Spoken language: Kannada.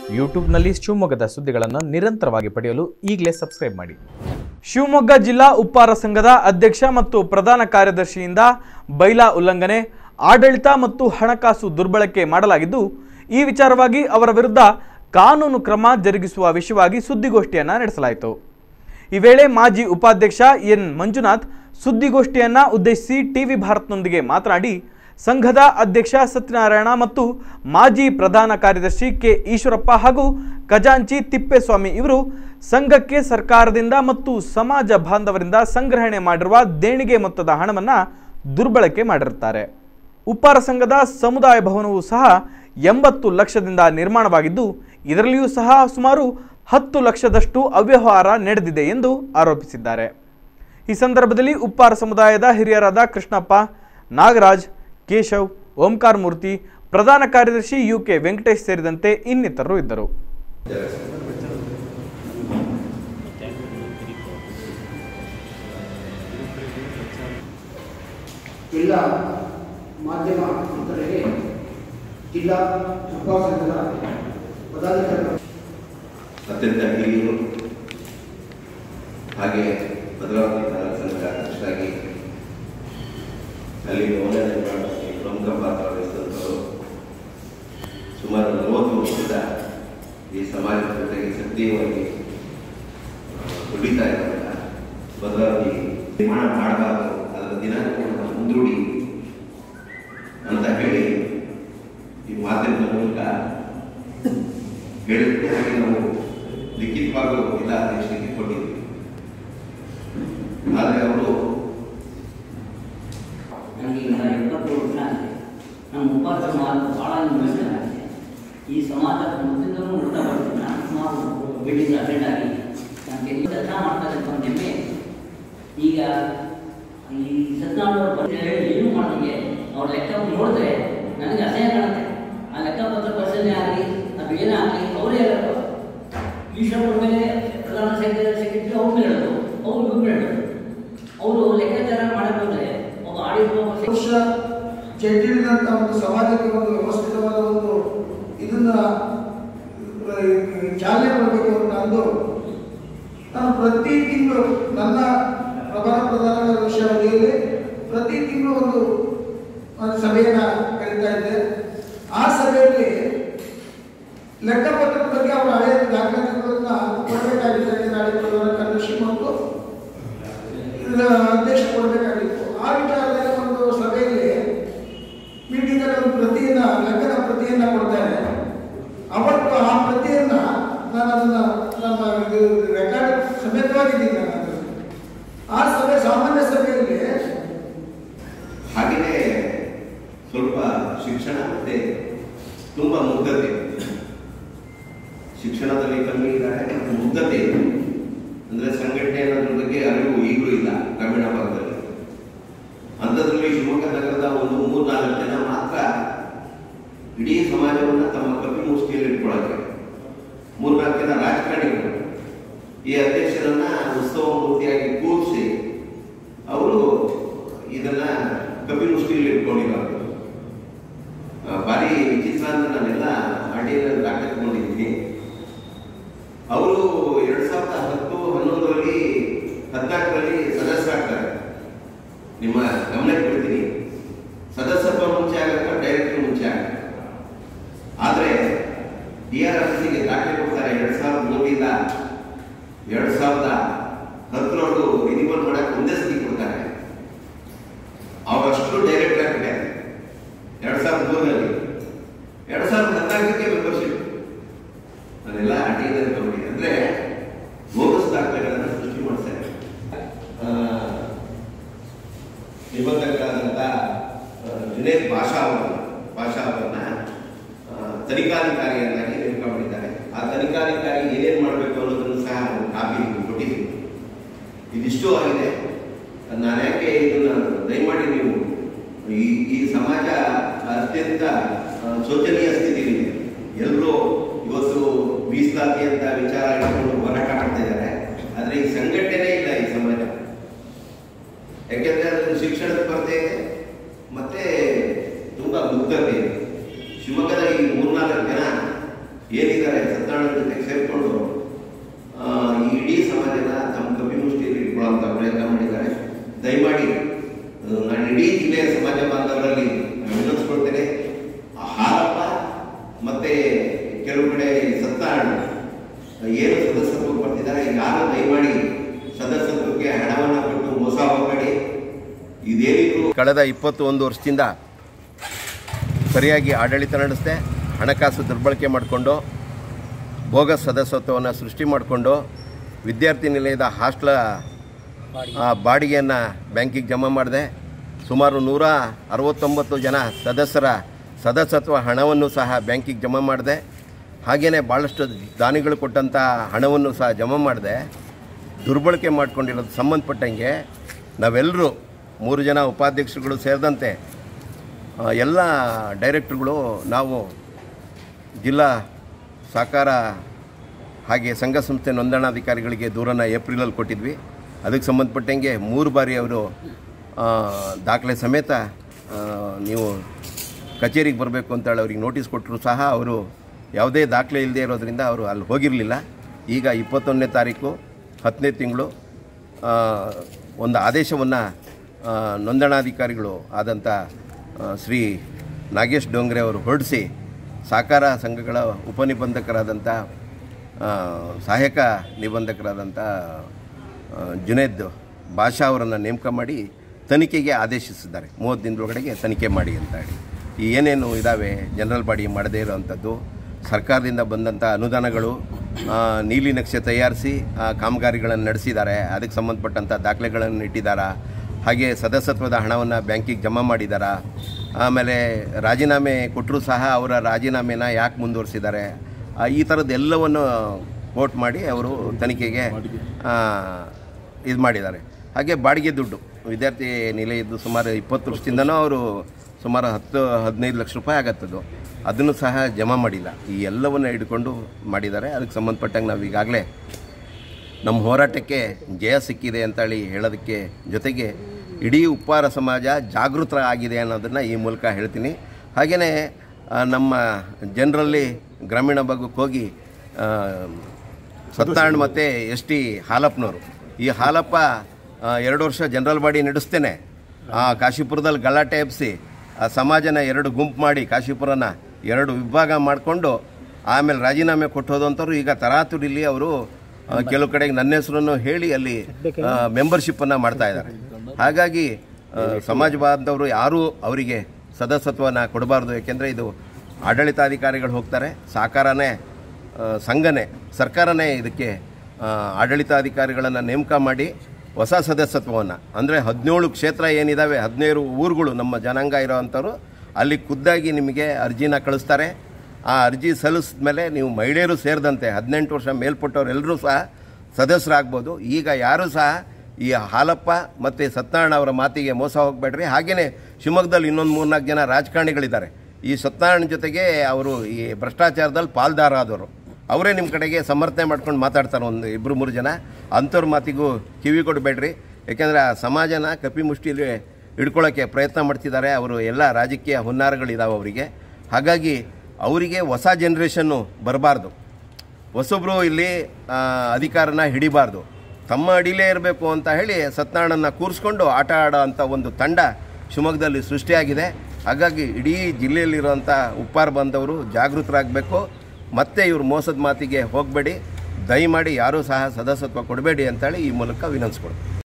ಯೂಟ್ಯೂಬ್ನಲ್ಲಿ ಶಿವಮೊಗ್ಗದ ಸುದ್ದಿಗಳನ್ನು ನಿರಂತರವಾಗಿ ಪಡೆಯಲು ಈಗಲೇ ಸಬ್ಸ್ಕ್ರೈಬ್ ಮಾಡಿ ಶಿವಮೊಗ್ಗ ಜಿಲ್ಲಾ ಉಪ್ಪಾರ ಸಂಘದ ಅಧ್ಯಕ್ಷ ಮತ್ತು ಪ್ರಧಾನ ಕಾರ್ಯದರ್ಶಿಯಿಂದ ಬೈಲಾ ಉಲ್ಲಂಘನೆ ಆಡಳಿತ ಮತ್ತು ಹಣಕಾಸು ದುರ್ಬಳಕೆ ಮಾಡಲಾಗಿದ್ದು ಈ ವಿಚಾರವಾಗಿ ಅವರ ವಿರುದ್ಧ ಕಾನೂನು ಕ್ರಮ ಜರುಗಿಸುವ ವಿಷಯವಾಗಿ ಸುದ್ದಿಗೋಷ್ಠಿಯನ್ನು ನಡೆಸಲಾಯಿತು ಈ ವೇಳೆ ಮಾಜಿ ಉಪಾಧ್ಯಕ್ಷ ಎನ್ ಮಂಜುನಾಥ್ ಸುದ್ದಿಗೋಷ್ಠಿಯನ್ನ ಉದ್ದೇಶಿಸಿ ಟಿವಿ ಭಾರತ್ನೊಂದಿಗೆ ಮಾತನಾಡಿ ಸಂಘದ ಅಧ್ಯಕ್ಷ ಸತ್ಯನಾರಾಯಣ ಮತ್ತು ಮಾಜಿ ಪ್ರಧಾನ ಕಾರ್ಯದರ್ಶಿ ಕೆ ಈಶ್ವರಪ್ಪ ಹಾಗೂ ಖಜಾಂಚಿ ತಿಪ್ಪೇಸ್ವಾಮಿ ಇವರು ಸಂಘಕ್ಕೆ ಸರ್ಕಾರದಿಂದ ಮತ್ತು ಸಮಾಜ ಬಾಂಧವರಿಂದ ಸಂಗ್ರಹಣೆ ಮಾಡಿರುವ ದೇಣಿಗೆ ಮೊತ್ತದ ಹಣವನ್ನು ದುರ್ಬಳಕೆ ಮಾಡಿರುತ್ತಾರೆ ಉಪ್ಪಾರ ಸಂಘದ ಸಮುದಾಯ ಭವನವು ಸಹ ಎಂಬತ್ತು ಲಕ್ಷದಿಂದ ನಿರ್ಮಾಣವಾಗಿದ್ದು ಇದರಲ್ಲಿಯೂ ಸಹ ಸುಮಾರು ಹತ್ತು ಲಕ್ಷದಷ್ಟು ಅವ್ಯವಹಾರ ನಡೆದಿದೆ ಎಂದು ಆರೋಪಿಸಿದ್ದಾರೆ ಈ ಸಂದರ್ಭದಲ್ಲಿ ಉಪ್ಪಾರ ಸಮುದಾಯದ ಹಿರಿಯರಾದ ಕೃಷ್ಣಪ್ಪ ನಾಗರಾಜ್ ಕೇಶವ್ ಓಂಕಾರ್ ಮೂರ್ತಿ ಪ್ರಧಾನ ಕಾರ್ಯದರ್ಶಿ ಯು ಕೆ ವೆಂಕಟೇಶ್ ಸೇರಿದಂತೆ ಇನ್ನಿತರರು ಇದ್ದರು ಎಲ್ಲ ಮಾಧ್ಯಮ ಮಿತ್ರರಿಗೆ ಜಿಲ್ಲಾ ಉಪ ಸಂಘದ ಪದಾಧಿಕಾರಿಗಳು ಅತ್ಯಂತ ಹಿರಿಯರು ಹಾಗೆ ಭದ್ರಾವತಿ ತಾಲೂಕು ಸಂಘದ ಅಧ್ಯಕ್ಷರಾಗಿ ಅಲ್ಲಿ ಭವನ ನಿರ್ಮಾಣಕ್ಕೆ ಪ್ರಮುಖ ಪಾತ್ರ ವಹಿಸಿದಂಥವರು ಸುಮಾರು ನಲವತ್ತು ವರ್ಷದ ಈ ಸಮಾಜದ ಜೊತೆಗೆ ಸಕ್ರಿಯವಾಗಿ ಆ, ದುಡಿತಾ ಇರುವಂಥ ಭದ್ರಾವತಿ ನಿರ್ಮಾಣ ಮಾಡಬಾರದು ಅದರ ದಿನಾಂಕವನ್ನು ಮುಂದೂಡಿ ಅಂತ ಹೇಳಿ ಈ ಮಾಧ್ಯಮದ ಮೂಲಕ ಹೇಳಿದ್ದೆ ಹಾಗೆ ನಾವು ಲಿಖಿತವಾಗಲೂ ಇಲ್ಲ ಅಧ್ಯಕ್ಷರಿಗೆ ಕೊಟ್ಟಿದ್ವಿ ಆದರೆ ಅವರು ನನಗೆ ಈಗ ಎಪ್ಪತ್ತು ವರ್ಷ ಆಗಿದೆ ನಮ್ಮ ಉಪಾಸ ಸಮಾಜ ಭಾಳ ಇನ್ವೆಸ್ಟ್ ಆಗಿದೆ ಈ ಸಮಾಜ ಮೊದಲಿಂದಲೂ ನೋಡ್ತಾ ಬರ್ತೀನಿ ನಾನು ಸುಮಾರು ಬಿಲ್ಡಿಂಗ್ ಅಟೆಂಡ್ ಆಗಿ ನಾನು ಕೆಲಸ ಮಾಡ್ತಾ ಇದ್ದಂಥ ಹೆಮ್ಮೆ ಈಗ ಈ ಸತ್ಯನಾರಾಯಣ ಬಂದು ಹೇಳಿ ಏನು ಮಾಡಿಗೆ ಅವ್ರ ಲೆಕ್ಕ ನೋಡಿದ್ರೆ ನನಗೆ ಅಸಹ್ಯ ಕಾಣುತ್ತೆ ಆ ಲೆಕ್ಕ ಪತ್ರ ಪರಿಶೀಲನೆ ಆಗಲಿ ಅದು ಏನೇ ಆಗಲಿ ಅವರೇ ಹೇಳೋದು ಈಶ್ವರ ಮೇಲೆ ಪ್ರಧಾನ ಸೆಕ್ರೆಟರಿ ಸೆಕ್ರೆಟರಿ ಅವ್ರ ಮೇಲೆ ಹೇಳೋದು ಅವ್ರು ಇವ್ರ ಮೇಲೆ ಹೇಳೋದು ಅವರು ಲೆಕ್ಕಾಚಾರ ಮಾಡಕ್ಕೆ ಹೋದ್ರೆ ಒಬ್ಬ ಆಡಿಟ್ ಒಬ್ಬ ವರ್ಷ ಚೆಟ್ಟಿಡಿದಂಥ ಒಂದು ಸಮಾಜಕ್ಕೆ ಒಂದು ವ್ಯವಸ್ಥಿತವಾದ ಒಂದು ಇದನ್ನ ಆ, ಚಾಲನೆ ಕೊಡಬೇಕು ಅಂತ ಅಂದು ನಾನು ಪ್ರತಿ ತಿಂಗಳು ನನ್ನ ಪ್ರಧಾನ ಪ್ರಧಾನ ವಿಷಯ ಅವಧಿಯಲ್ಲಿ ಪ್ರತಿ ತಿಂಗಳು ಒಂದು ಒಂದು ಸಭೆಯನ್ನ ಕರೀತಾ ಇದ್ದೆ ಆ ಸಭೆಯಲ್ಲಿ ಲೆಕ್ಕಪತ್ರದ ಬಗ್ಗೆ ಅವರ ಹಳೆಯ ದಾಖಲಾತಿಗಳನ್ನ ಕೊಡಬೇಕಾಗಿತ್ತು ನಾಳೆ ಪ್ರಧಾನ ಕಾರ್ಯದರ್ಶಿ ಮತ್ತು ಇದರ ಅಧ್ಯಕ್ಷ ಕೊಡಬೇಕಾಗಿತ್ತು ಆ ವಿಚಾರದಲ್ಲಿ ಒಂದು ಸಭೆಯಲ್ಲಿ ಮೀಟಿಂಗ್ ಅಲ್ಲಿ ಒಂದು ಪ್ರತಿಯನ್ನ ಲೆಕ್ಕದ ಪ್ರತಿಯನ್ನ ಕೊಡ್ತಾರೆ ಅವತ್ತು ಆ ಪ್ರತಿಯನ್ನ ನಾನು ಅದನ್ನ ನಮ್ಮ ಇದು ರೆಕಾರ್ಡ್ ಸಮೇತವಾಗಿದ್ದೀನಿ ನಾನು ಅದರಲ್ಲಿ. ಆ ಸಭೆ ಸಾಮಾನ್ಯ ಸಭೆಯಲ್ಲಿ ಹಾಗೆಯೇ ಸ್ವಲ್ಪ ಶಿಕ್ಷಣ ಮತ್ತೆ ತುಂಬ ಮುಗ್ಧತೆ ಶಿಕ್ಷಣದಲ್ಲಿ ಕಮ್ಮಿ ಇದ್ದಾರೆ ಮತ್ತು ಮುಗ್ಧತೆ ಇದೆ ಅಂದರೆ ಸಂಘಟನೆ ಅನ್ನೋದ್ರ ಬಗ್ಗೆ ಅರಿವು ಈಗಲೂ ಇಲ್ಲ ಗ್ರಾಮೀಣ ಭಾಗದಲ್ಲಿ ಅಂಥದ್ರಲ್ಲಿ ಶಿವಮೊಗ್ಗ ನಗರದ ಒಂದು ಮೂರ್ನಾಲ್ಕು ಜನ ಮಾತ್ರ ಇಡೀ ಸಮಾಜವನ್ನು ತಮ್ಮ ಕಪಿ ಮುಷ್ಟಿಯಲ್ಲಿ ಇಟ್ಕೊಳ್ಳೋಕೆ ಮೂರ್ನಾಲ್ಕು ಜನ ರಾಜಕಾರಣಿಗಳು ಈ ಅಧ್ಯಕ್ಷರನ್ನ ಉತ್ಸವ ಮೂರ್ತಿಯಾಗಿ ಕೂರಿಸಿ ಅವರು ಇದನ್ನ ಕಪಿ ಮುಷ್ಟಿಯಲ್ಲಿ ಇಟ್ಕೊಂಡಿರೋದು ಆ, ಭಾರಿ ವಿಚಿತ್ರ ಅಂತ ನಾನೆಲ್ಲ ಆಡಿಯಲ್ಲಿ ದಾಖಲಿಟ್ಕೊಂಡಿದ್ದೀನಿ ಅವರು ಎರಡ್ ಸಾವಿರದ ಹತ್ತು ಹನ್ನೊಂದರಲ್ಲಿ ಹದಿನಾಲ್ಕರಲ್ಲಿ ಸದಸ್ಯರಾಗ್ತಾರೆ ನಿಮ್ಮ ಗಮನಕ್ಕೆ ಬಿಡ್ತೀನಿ ಸದಸ್ಯತ್ವ ಮುಂಚೆ ಆಗತ್ತ ಡೈರೆಕ್ಟರ್ ಮುಂಚೆ ಆಗುತ್ತೆ ಆದರೆ ಡಿ ಆರ್ ಎಫ್ಸಿಗೆ ದಾಖಲೆ ಕೊಡ್ತಾರೆ ಎರಡ್ ಸಾವಿರದ ಮೂರರಿಂದ ಎರಡ್ ಸಾವಿರದ ಹತ್ತರವರೆಗೂ ರಿನಿವಲ್ ಮಾಡಕ್ಕೆ ಒಂದೇ ಸತಿ ಕೊಡ್ತಾರೆ ಅವರಷ್ಟು ಡೈರೆಕ್ಟ್ ಆಗಿದ್ದಾರೆ ಎರಡ್ ಸಾವಿರದ ಮೂರರಲ್ಲಿ ಎರಡ್ ಸಾವಿರದ ಹದಿನಾಲ್ಕಕ್ಕೆ ಮೆಂಬರ್ಶಿಪ್ ನಾನೆಲ್ಲ ಅಡಿಯಲ್ಲಿ ತಗೊಂಡಿದ್ದೆ ಅಂದ್ರೆ ಬೋಗಸ್ ದಾಖಲೆಗಳನ್ನು ಸೃಷ್ಟಿ ಮಾಡ್ತಾರೆ ಆ, ನಿಬಂಧಕರಾದಂಥ ಆ, ಜುನೇದ್ ಭಾಷಾ ಅವರನ್ನ ಭಾಷಾ ಅವರನ್ನ ಆ, ತನಿಖಾಧಿಕಾರಿಯನ್ನಾಗಿ ನೇಮಕ ಮಾಡಿದ್ದಾರೆ ಆ ತನಿಖಾಧಿಕಾರಿ ಏನೇನು ಮಾಡಬೇಕು ಅನ್ನೋದನ್ನು ಸಹ ನಾವು ಕಾಪಿ ಕೊಟ್ಟಿದ್ದೀವಿ ಇದಿಷ್ಟು ಆಗಿದೆ ನಾನು ಯಾಕೆ ಇದನ್ನ ದಯಮಾಡಿ ನೀವು ಈ ಈ ಸಮಾಜ ಅತ್ಯಂತ ಆ, ಶೋಚನೀಯ ಸ್ಥಿತಿಯಲ್ಲಿದೆ ಎಲ್ಲರೂ ಇವತ್ತು ಮೀಸಲಾತಿ ಅಂತ ವಿಚಾರ ಇಟ್ಕೊಂಡು ಹೋರಾಟ ಮಾಡ್ತಾ ಇದ್ದಾರೆ ಆದರೆ ಈ ಸಂಘಟನೆ ಇಲ್ಲ ಈ ಸಮಾಜ ಯಾಕೆಂದ್ರೆ ಅದ್ರಲ್ಲಿ ಶಿಕ್ಷಣದ ಕೊರತೆ ಇದೆ ಮತ್ತೆ ತುಂಬಾ ಮುಗ್ಧತೆ ಇದೆ ಶಿವಮೊಗ್ಗದ ಈ ಮೂರ್ನಾಲ್ಕು ಜನ ಏನಿದ್ದಾರೆ ಸತ್ತ ಸೇರಿಕೊಂಡು ಈ ಇಡೀ ಸಮಾಜನ ತಮ್ಮ ಕಪಿ ಮುಷ್ಟಿಯಲ್ಲಿ ಇಟ್ಕೊಳ್ಳುವಂಥ ಪ್ರಯತ್ನ ಮಾಡಿದ್ದಾರೆ ದಯಮಾಡಿ ಆ, ನಾನು ಇಡೀ ಜಿಲ್ಲೆಯ ಸಮಾಜ ಬಾಂಧವರಲ್ಲಿ ವಿನಂತಿಸ್ಕೊಳ್ತೇನೆ ಆ ಹಾರಪ್ಪ ಮತ್ತೆ ಕೆಲವು ಕಡೆ ಸತ್ನಾರಾಯಣ ಏನು ಸದಸ್ಯತ್ವಕ್ಕೆ ಬರ್ತಿದ್ದಾರೆ ಯಾರು ದಯಮಾಡಿ ಸದಸ್ಯತ್ವಕ್ಕೆ ಹಣವನ್ನು ಕೊಟ್ಟು ಮೋಸ ಹೋಗಬೇಡಿ ಇದೇನಿದ್ರು ಕಳೆದ ಇಪ್ಪತ್ತು ಒಂದು ವರ್ಷದಿಂದ ಸರಿಯಾಗಿ ಆಡಳಿತ ನಡೆಸದೆ ಹಣಕಾಸು ದುರ್ಬಳಕೆ ಮಾಡಿಕೊಂಡು ಬೋಗಸ್ ಸದಸ್ಯತ್ವವನ್ನು ಸೃಷ್ಟಿ ಮಾಡಿಕೊಂಡು ವಿದ್ಯಾರ್ಥಿ ನಿಲಯದ ಹಾಸ್ಟ್ಲ ಆ, ಬಾಡಿಗೆಯನ್ನು ಬ್ಯಾಂಕಿಗೆ ಜಮಾ ಮಾಡಿದೆ ಸುಮಾರು ನೂರ ಅರವತ್ತೊಂಬತ್ತು ಜನ ಸದಸ್ಯರ ಸದಸ್ಯತ್ವ ಹಣವನ್ನು ಸಹ ಬ್ಯಾಂಕಿಗೆ ಜಮಾ ಮಾಡಿದೆ ಹಾಗೆಯೇ ಭಾಳಷ್ಟು ದಾನಿಗಳು ಕೊಟ್ಟಂಥ ಹಣವನ್ನು ಸಹ ಜಮಾ ಮಾಡಿದೆ ದುರ್ಬಳಕೆ ಮಾಡ್ಕೊಂಡಿರೋದು ಸಂಬಂಧಪಟ್ಟಂಗೆ ನಾವೆಲ್ಲರೂ ಮೂರು ಜನ ಉಪಾಧ್ಯಕ್ಷರುಗಳು ಸೇರಿದಂತೆ ಆ, ಎಲ್ಲ ಡೈರೆಕ್ಟ್ರುಗಳು ನಾವು ಜಿಲ್ಲಾ ಸಹಕಾರ ಹಾಗೆ ಸಂಘ ಸಂಸ್ಥೆ ನೋಂದಣಾಧಿಕಾರಿಗಳಿಗೆ ದೂರನ್ನು ಏಪ್ರಿಲಲ್ಲಿ ಕೊಟ್ಟಿದ್ವಿ ಅದಕ್ಕೆ ಸಂಬಂಧಪಟ್ಟಂಗೆ ಮೂರು ಬಾರಿ ಅವರು ಆ, ದಾಖಲೆ ಸಮೇತ ಆ, ನೀವು ಕಚೇರಿಗೆ ಬರಬೇಕು ಅಂತ ಹೇಳಿ ಅವ್ರಿಗೆ ನೋಟಿಸ್ ಕೊಟ್ಟರು ಸಹ ಅವರು ಯಾವುದೇ ದಾಖಲೆ ಇಲ್ಲದೆ ಇರೋದ್ರಿಂದ ಅವರು ಅಲ್ಲಿ ಹೋಗಿರಲಿಲ್ಲ ಈಗ ಇಪ್ಪತ್ತೊಂದನೇ ತಾರೀಕು ಹತ್ತನೇ ತಿಂಗಳು ಆ, ಒಂದು ಆದೇಶವನ್ನು ನೋಂದಣಾಧಿಕಾರಿಗಳು ಆದಂಥ ಆ, ಶ್ರೀ ನಾಗೇಶ್ ಡೋಂಗ್ರೆ ಅವರು ಹೊರಡಿಸಿ ಸಹಕಾರ ಸಂಘಗಳ ಉಪನಿಬಂಧಕರಾದಂಥ ಆ, ಸಹಾಯಕ ನಿಬಂಧಕರಾದಂಥ ಆ, ಜುನೇದ್ ಬಾಷಾ ಅವರನ್ನು ನೇಮಕ ಮಾಡಿ ತನಿಖೆಗೆ ಆದೇಶಿಸಿದ್ದಾರೆ ಮೂವತ್ತು ದಿನದೊಳಗಡೆಗೆ ತನಿಖೆ ಮಾಡಿ ಅಂತ ಹೇಳಿ ಈ ಏನೇನು ಇದ್ದಾವೆ ಜನರಲ್ ಬಾಡಿ ಮಾಡದೇ ಇರೋವಂಥದ್ದು ಸರ್ಕಾರದಿಂದ ಬಂದಂಥ ಅನುದಾನಗಳು ಆ, ನೀಲಿ ನಕ್ಷೆ ತಯಾರಿಸಿ ಆ, ಕಾಮಗಾರಿಗಳನ್ನು ನಡೆಸಿದ್ದಾರೆ ಅದಕ್ಕೆ ಸಂಬಂಧಪಟ್ಟಂಥ ದಾಖಲೆಗಳನ್ನು ಇಟ್ಟಿದ್ದಾರೆ ಹಾಗೆ ಸದಸ್ಯತ್ವದ ಹಣವನ್ನು ಬ್ಯಾಂಕಿಗೆ ಜಮಾ ಮಾಡಿದ್ದಾರೆ ಆಮೇಲೆ ರಾಜೀನಾಮೆ ಕೊಟ್ಟರೂ ಸಹ ಅವರ ರಾಜೀನಾಮೆನ ಯಾಕೆ ಮುಂದುವರಿಸಿದ್ದಾರೆ ಆ, ಈ ಥರದ್ದು ಎಲ್ಲವನ್ನು ಕೋಟ್ ಮಾಡಿ ಅವರು ತನಿಖೆಗೆ ಇದು ಮಾಡಿದ್ದಾರೆ ಹಾಗೆ ಬಾಡಿಗೆ ದುಡ್ಡು ವಿದ್ಯಾರ್ಥಿ ನಿಲಯದ್ದು ಸುಮಾರು ಇಪ್ಪತ್ತು ವರ್ಷದಿಂದನೂ ಅವರು ಸುಮಾರು ಹತ್ತು ಹದಿನೈದು ಲಕ್ಷ ರೂಪಾಯಿ ಆಗತ್ತದು ಅದನ್ನು ಸಹ ಜಮಾ ಮಾಡಿಲ್ಲ ಈ ಎಲ್ಲವನ್ನು ಹಿಡ್ಕೊಂಡು ಮಾಡಿದ್ದಾರೆ ಅದಕ್ಕೆ ಸಂಬಂಧಪಟ್ಟಂಗೆ ನಾವು ಈಗಾಗಲೇ ನಮ್ಮ ಹೋರಾಟಕ್ಕೆ ಜಯ ಸಿಕ್ಕಿದೆ ಅಂತೇಳಿ ಹೇಳೋದಕ್ಕೆ ಜೊತೆಗೆ ಇಡೀ ಉಪ್ಪಾರ ಸಮಾಜ ಜಾಗೃತ ಆಗಿದೆ ಅನ್ನೋದನ್ನು ಈ ಮೂಲಕ ಹೇಳ್ತೀನಿ ಹಾಗೆಯೇ ನಮ್ಮ ಜನರಲ್ಲಿ ಗ್ರಾಮೀಣ ಭಾಗಕ್ಕೆ ಹೋಗಿ ಆ, ಸತ್ಯನಾರಾಯಣ ಮತ್ತು ಎಸ್ ಟಿ ಹಾಲಪ್ಪನವರು ಈ ಹಾಲಪ್ಪ ಆ, ಎರಡು ವರ್ಷ ಜನರಲ್ ಬಾಡಿ ನಡೆಸ್ತೇನೆ ಆ ಕಾಶಿಪುರದಲ್ಲಿ ಗಲಾಟೆ ಎಬ್ಸಿ ಆ ಸಮಾಜನ ಎರಡು ಗುಂಪು ಮಾಡಿ ಕಾಶಿಪುರನ ಎರಡು ವಿಭಾಗ ಮಾಡಿಕೊಂಡು ಆಮೇಲೆ ರಾಜೀನಾಮೆ ಕೊಟ್ಟು ಹೋದಂಥವ್ರು ಈಗ ತರಾತುರಿಲಿ ಅವರು ಆ, ಕೆಲವು ಕಡೆಗೆ ನನ್ನ ಹೆಸರನ್ನು ಹೇಳಿ ಅಲ್ಲಿ ಮೆಂಬರ್ಶಿಪ್ಪನ್ನು ಮಾಡ್ತಾ ಇದ್ದಾರೆ ಹಾಗಾಗಿ ಆ, ಸಮಾಜ ಬಾಂಧವರು ಯಾರೂ ಅವರಿಗೆ ಸದಸ್ಯತ್ವನ ಕೊಡಬಾರ್ದು ಯಾಕೆಂದರೆ ಇದು ಆಡಳಿತಾಧಿಕಾರಿಗಳು ಹೋಗ್ತಾರೆ ಸಹಕಾರನೇ ಆ, ಸಂಘನೇ ಸರ್ಕಾರನೇ ಇದಕ್ಕೆ ಆ, ಆಡಳಿತಾಧಿಕಾರಿಗಳನ್ನು ನೇಮಕ ಮಾಡಿ ಹೊಸ ಸದಸ್ಯತ್ವವನ್ನು ಅಂದರೆ ಹದಿನೇಳು ಕ್ಷೇತ್ರ ಏನಿದ್ದಾವೆ ಹದಿನೇಳು ಊರುಗಳು ನಮ್ಮ ಜನಾಂಗ ಇರೋವಂಥವ್ರು ಅಲ್ಲಿ ಖುದ್ದಾಗಿ ನಿಮಗೆ ಅರ್ಜಿನ ಕಳಿಸ್ತಾರೆ ಆ ಅರ್ಜಿ ಸಲ್ಲಿಸಿದ ಮೇಲೆ ನೀವು ಮಹಿಳೆಯರು ಸೇರಿದಂತೆ ಹದಿನೆಂಟು ವರ್ಷ ಮೇಲ್ಪಟ್ಟವ್ರು ಎಲ್ಲರೂ ಸಹ ಸದಸ್ಯರಾಗ್ಬೋದು ಈಗ ಯಾರೂ ಸಹ ಈ ಹಾಲಪ್ಪ ಮತ್ತು ಸತ್ಯನಾರಾಯಣ ಅವರ ಮಾತಿಗೆ ಮೋಸ ಹೋಗಬೇಡ್ರಿ ಹಾಗೆಯೇ ಶಿವಮೊಗ್ಗದಲ್ಲಿ ಇನ್ನೊಂದು ಮೂರ್ನಾಲ್ಕು ಜನ ರಾಜಕಾರಣಿಗಳಿದ್ದಾರೆ ಈ ಸತ್ಯನಾರಾಯಣ ಜೊತೆಗೆ ಅವರು ಈ ಭ್ರಷ್ಟಾಚಾರದಲ್ಲಿ ಪಾಲ್ದಾರ ಆದವರು ಅವರೇ ನಿಮ್ಮ ಕಡೆಗೆ ಸಮರ್ಥನೆ ಮಾಡ್ಕೊಂಡು ಮಾತಾಡ್ತಾರೆ ಒಂದು ಇಬ್ಬರು ಮೂರು ಜನ ಅಂಥವ್ರ ಮಾತಿಗೂ ಕಿವಿ ಕೊಡಬೇಡ್ರಿ ಯಾಕೆಂದರೆ ಆ ಸಮಾಜನ ಕಪಿ ಮುಷ್ಟಿಲಿ ಹಿಡ್ಕೊಳ್ಳೋಕ್ಕೆ ಪ್ರಯತ್ನ ಮಾಡ್ತಿದ್ದಾರೆ ಅವರು ಎಲ್ಲ ರಾಜಕೀಯ ಹುನ್ನಾರಗಳಿದಾವೆ ಅವರಿಗೆ ಹಾಗಾಗಿ ಅವರಿಗೆ ಹೊಸ ಜನ್ರೇಷನ್ನು ಬರಬಾರ್ದು ಹೊಸೊಬ್ಬರು ಇಲ್ಲಿ ಆ, ಅಧಿಕಾರನ ಹಿಡಿಬಾರ್ದು ತಮ್ಮ ಅಡಿಲೇ ಇರಬೇಕು ಅಂತ ಹೇಳಿ ಸತ್ಯನಾರಾಯಣನ ಕೂರಿಸ್ಕೊಂಡು ಆಟ ಆಡೋ ಅಂಥ ಒಂದು ತಂಡ ಶಿವಮೊಗ್ಗದಲ್ಲಿ ಸೃಷ್ಟಿಯಾಗಿದೆ ಹಾಗಾಗಿ ಇಡೀ ಜಿಲ್ಲೆಯಲ್ಲಿರುವಂಥ ಉಪ್ಪಾರ ಬಂದವರು ಜಾಗೃತರಾಗಬೇಕು ಮತ್ತೆ ಇವ್ರು ಮೋಸದ ಮಾತಿಗೆ ಹೋಗಬೇಡಿ ದಯಮಾಡಿ ಯಾರೂ ಸಹ ಸದಸ್ಯತ್ವ ಕೊಡಬೇಡಿ ಅಂತೇಳಿ ಈ ಮೂಲಕ ವಿನಂತಿಸ್ಕೊಳ್ತೀನಿ